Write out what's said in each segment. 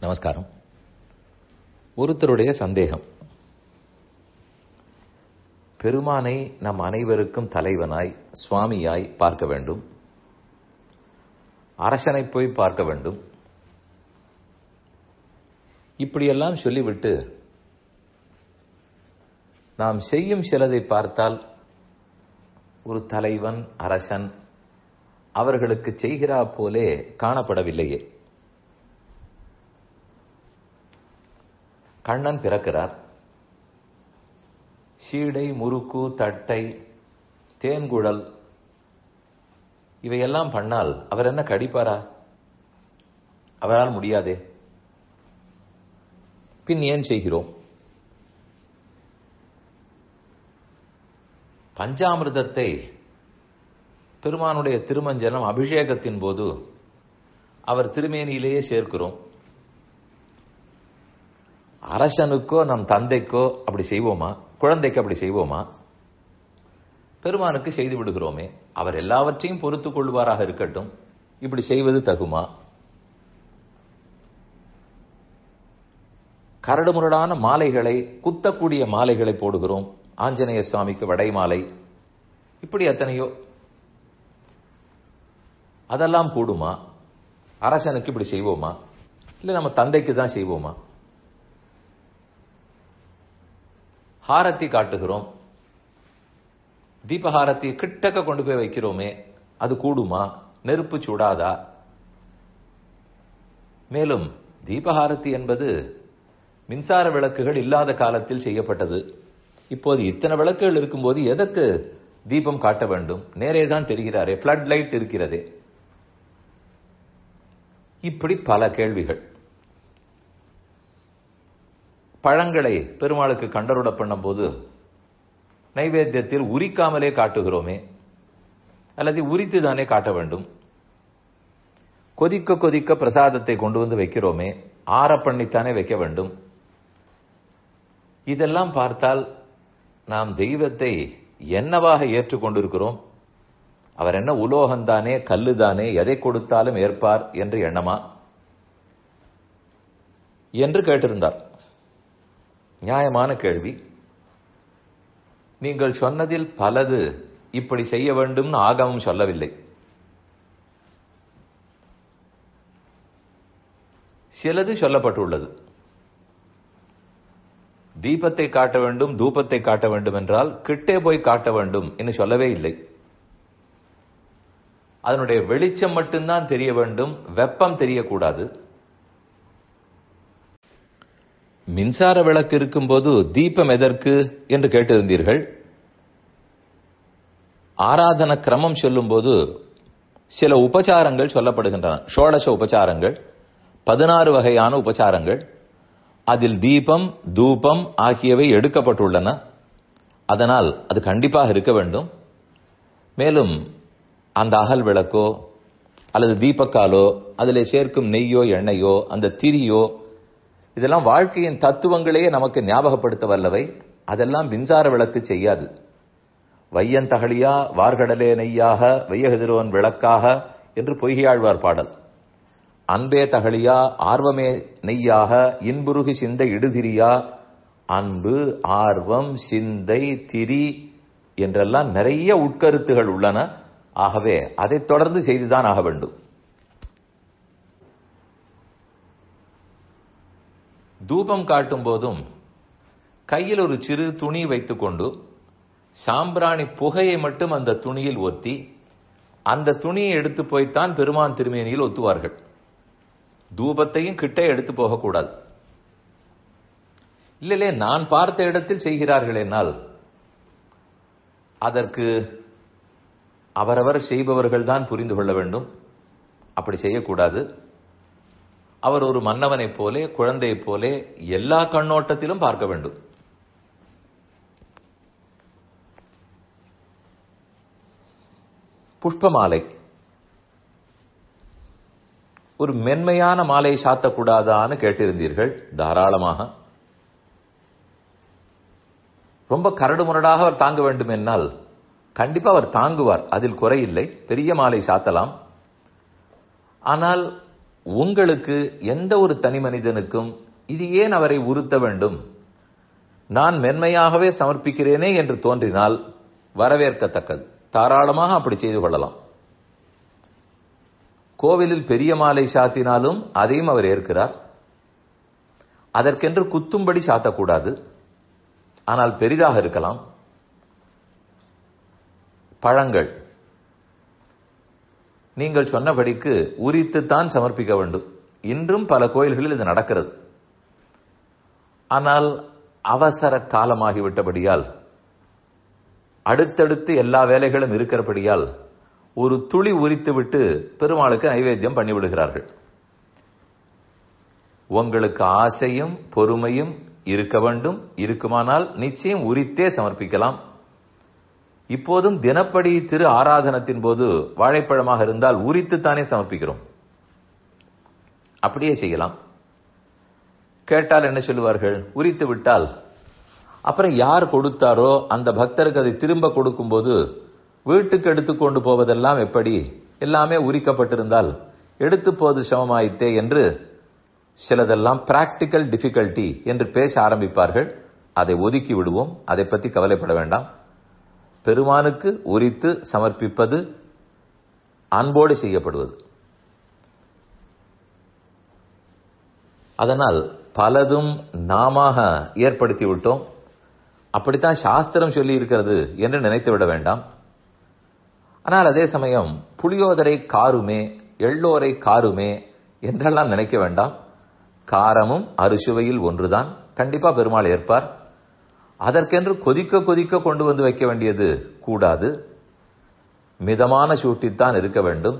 நமஸ்காரம் ஒருத்தருடைய சந்தேகம் பெருமானை நம் அனைவருக்கும் தலைவனாய் சுவாமியாய் பார்க்க வேண்டும் அரசனை போய் பார்க்க வேண்டும் இப்படியெல்லாம் சொல்லிவிட்டு நாம் செய்யும் சிலதை பார்த்தால் ஒரு தலைவன் அரசன் அவர்களுக்கு செய்கிறா போலே காணப்படவில்லையே கண்ணன் பிறக்கிறார் சீடை முறுக்கு தட்டை தேன்குழல் இவையெல்லாம் பண்ணால் அவர் என்ன கடிப்பாரா அவரால் முடியாதே பின் ஏன் செய்கிறோம் பஞ்சாமிர்தத்தை பெருமானுடைய திருமஞ்சனம் அபிஷேகத்தின் போது அவர் திருமேனியிலேயே சேர்க்கிறோம் அரசனுக்கோ நம் தந்தைக்கோ அப்படி செய்வோமா குழந்தைக்கு அப்படி செய்வோமா பெருமானுக்கு செய்து விடுகிறோமே அவர் எல்லாவற்றையும் பொறுத்துக் கொள்வாராக இருக்கட்டும் இப்படி செய்வது தகுமா கரடுமுரடான மாலைகளை குத்தக்கூடிய மாலைகளை போடுகிறோம் ஆஞ்சநேய சுவாமிக்கு வடை மாலை இப்படி எத்தனையோ அதெல்லாம் கூடுமா அரசனுக்கு இப்படி செய்வோமா இல்ல நம்ம தந்தைக்கு தான் செய்வோமா ஹாரத்தி காட்டுகிறோம் தீபஹாரத்தி கிட்டக்க கொண்டு போய் வைக்கிறோமே அது கூடுமா நெருப்பு சுடாதா மேலும் தீபஹாரத்தி என்பது மின்சார விளக்குகள் இல்லாத காலத்தில் செய்யப்பட்டது இப்போது இத்தனை விளக்குகள் இருக்கும்போது எதற்கு தீபம் காட்ட வேண்டும் நேரே தான் தெரிகிறாரே பிளட் லைட் இருக்கிறதே இப்படி பல கேள்விகள் பழங்களை பெருமாளுக்கு கண்டருட பண்ணும்போது நைவேத்தியத்தில் உரிக்காமலே காட்டுகிறோமே அல்லது உரித்து தானே காட்ட வேண்டும் கொதிக்க கொதிக்க பிரசாதத்தை கொண்டு வந்து வைக்கிறோமே ஆற பண்ணித்தானே வைக்க வேண்டும் இதெல்லாம் பார்த்தால் நாம் தெய்வத்தை என்னவாக ஏற்றுக்கொண்டிருக்கிறோம் அவர் என்ன உலோகந்தானே கல்லுதானே எதை கொடுத்தாலும் ஏற்பார் என்று எண்ணமா என்று கேட்டிருந்தார் நியாயமான கேள்வி நீங்கள் சொன்னதில் பலது இப்படி செய்ய வேண்டும்னு ஆகமம் சொல்லவில்லை சிலது சொல்லப்பட்டுள்ளது தீபத்தை காட்ட வேண்டும் தூபத்தை காட்ட வேண்டும் என்றால் கிட்டே போய் காட்ட வேண்டும் என்று சொல்லவே இல்லை அதனுடைய வெளிச்சம் மட்டும்தான் தெரிய வேண்டும் வெப்பம் தெரியக்கூடாது மின்சார விளக்கு இருக்கும்போது தீபம் எதற்கு என்று கேட்டிருந்தீர்கள் ஆராதன கிரமம் சொல்லும்போது சில உபச்சாரங்கள் சொல்லப்படுகின்றன ஷோடச உபச்சாரங்கள் பதினாறு வகையான உபச்சாரங்கள் அதில் தீபம் தூபம் ஆகியவை எடுக்கப்பட்டுள்ளன அதனால் அது கண்டிப்பாக இருக்க வேண்டும் மேலும் அந்த அகல் விளக்கோ அல்லது தீபக்காலோ அதில் சேர்க்கும் நெய்யோ எண்ணெயோ அந்த திரியோ இதெல்லாம் வாழ்க்கையின் தத்துவங்களையே நமக்கு ஞாபகப்படுத்த வல்லவை அதெல்லாம் மின்சார விளக்கு செய்யாது வையன் தகழியா வார்கடலே நெய்யாக வையகதிரோன் விளக்காக என்று பொய்கையாழ்வார் பாடல் அன்பே தகழியா ஆர்வமே நெய்யாக இன்புருகு சிந்தை இடுதிரியா அன்பு ஆர்வம் சிந்தை திரி என்றெல்லாம் நிறைய உட்கருத்துகள் உள்ளன ஆகவே அதைத் தொடர்ந்து செய்துதான் ஆக வேண்டும் தூபம் காட்டும் போதும் கையில் ஒரு சிறு துணி வைத்துக்கொண்டு சாம்பிராணி புகையை மட்டும் அந்த துணியில் ஒத்தி அந்த துணியை எடுத்து போய்த்தான் பெருமான் திருமேனியில் ஒத்துவார்கள் தூபத்தையும் கிட்டே எடுத்து போகக்கூடாது இல்லையே நான் பார்த்த இடத்தில் செய்கிறார்கள் என்னால் அதற்கு அவரவர் செய்பவர்கள் தான் புரிந்து கொள்ள வேண்டும் அப்படி செய்யக்கூடாது அவர் ஒரு மன்னவனைப் போலே குழந்தையைப் போலே எல்லா கண்ணோட்டத்திலும் பார்க்க வேண்டும் புஷ்ப மாலை ஒரு மென்மையான மாலை சாத்தக்கூடாதான்னு கேட்டிருந்தீர்கள் தாராளமாக ரொம்ப கரடு முரடாக அவர் தாங்க வேண்டும் என்னால் கண்டிப்பா அவர் தாங்குவார் அதில் குறையில்லை பெரிய மாலை சாத்தலாம் ஆனால் உங்களுக்கு எந்த ஒரு தனி மனிதனுக்கும் இது ஏன் அவரை உறுத்த வேண்டும் நான் மென்மையாகவே சமர்ப்பிக்கிறேனே என்று தோன்றினால் வரவேற்கத்தக்கது தாராளமாக அப்படி செய்து கொள்ளலாம் கோவிலில் பெரிய மாலை சாத்தினாலும் அதையும் அவர் ஏற்கிறார் அதற்கென்று குத்தும்படி சாத்தக்கூடாது ஆனால் பெரிதாக இருக்கலாம் பழங்கள் நீங்கள் சொன்னபடிக்கு உரித்துத்தான் சமர்ப்பிக்க வேண்டும் இன்றும் பல கோயில்களில் இது நடக்கிறது ஆனால் அவசர காலமாகிவிட்டபடியால் அடுத்தடுத்து எல்லா வேலைகளும் இருக்கிறபடியால் ஒரு துளி உரித்துவிட்டு பெருமாளுக்கு நைவேத்தியம் பண்ணிவிடுகிறார்கள் உங்களுக்கு ஆசையும் பொறுமையும் இருக்க வேண்டும் இருக்குமானால் நிச்சயம் உரித்தே சமர்ப்பிக்கலாம் இப்போதும் தினப்படி திரு ஆராதனத்தின் போது வாழைப்பழமாக இருந்தால் உரித்துத்தானே சமர்ப்பிக்கிறோம் அப்படியே செய்யலாம் கேட்டால் என்ன சொல்லுவார்கள் உரித்து விட்டால் அப்புறம் யார் கொடுத்தாரோ அந்த பக்தருக்கு அதை திரும்ப கொடுக்கும்போது வீட்டுக்கு எடுத்துக்கொண்டு போவதெல்லாம் எப்படி எல்லாமே உரிக்கப்பட்டிருந்தால் எடுத்து போவது சமமாயித்தே என்று சிலதெல்லாம் பிராக்டிக்கல் டிஃபிகல்ட்டி என்று பேச ஆரம்பிப்பார்கள் அதை ஒதுக்கி விடுவோம் அதை பற்றி கவலைப்பட வேண்டாம் பெருமானுக்கு உரித்து சமர்ப்பிப்பது அன்போடு செய்யப்படுவது அதனால் பலதும் நாம ஏற்படுத்தி விட்டோம் அப்படித்தான் சாஸ்திரம் சொல்லி இருக்கிறது என்று நினைத்து விட வேண்டாம் ஆனால் அதே சமயம் புளியோதரை காருமே எள்ளோரை காருமே என்றெல்லாம் நினைக்க வேண்டாம் காரமும் அறுசுவையில் ஒன்றுதான் கண்டிப்பா பெருமாள் ஏற்பார் அதற்கென்று கொதிக்க கொதிக்க கொண்டு வந்து வைக்க வேண்டியது கூடாது மிதமான சூட்டித்தான் இருக்க வேண்டும்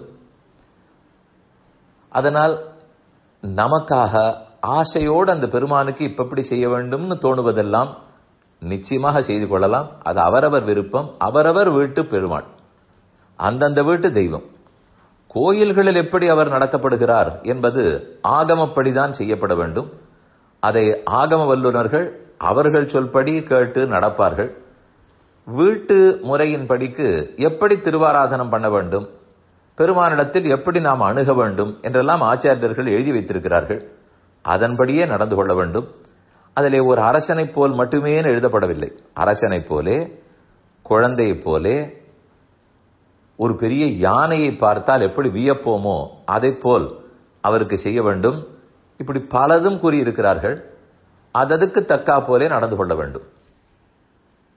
அதனால் நமக்காக ஆசையோடு அந்த பெருமானுக்கு இப்ப எப்படி செய்ய வேண்டும்னு தோணுவதெல்லாம் நிச்சயமாக செய்து கொள்ளலாம் அது அவரவர் விருப்பம் அவரவர் வீட்டு பெருமாள் அந்தந்த வீட்டு தெய்வம் கோயில்களில் எப்படி அவர் நடத்தப்படுகிறார் என்பது ஆகமப்படிதான் செய்யப்பட வேண்டும் அதை ஆகம வல்லுநர்கள் அவர்கள் சொல்படி கேட்டு நடப்பார்கள் வீட்டு முறையின் படிக்கு எப்படி திருவாராதனம் பண்ண வேண்டும் பெருமானிடத்தில் எப்படி நாம் அணுக வேண்டும் என்றெல்லாம் ஆச்சாரியர்கள் எழுதி வைத்திருக்கிறார்கள் அதன்படியே நடந்து கொள்ள வேண்டும் அதிலே ஒரு அரசனைப் போல் மட்டுமே எழுதப்படவில்லை அரசனைப் போலே குழந்தையைப் போலே ஒரு பெரிய யானையை பார்த்தால் எப்படி வியப்போமோ அதை போல் அவருக்கு செய்ய வேண்டும் இப்படி பலதும் கூறியிருக்கிறார்கள் அதற்கு தக்கா போலே நடந்து கொள்ள வேண்டும்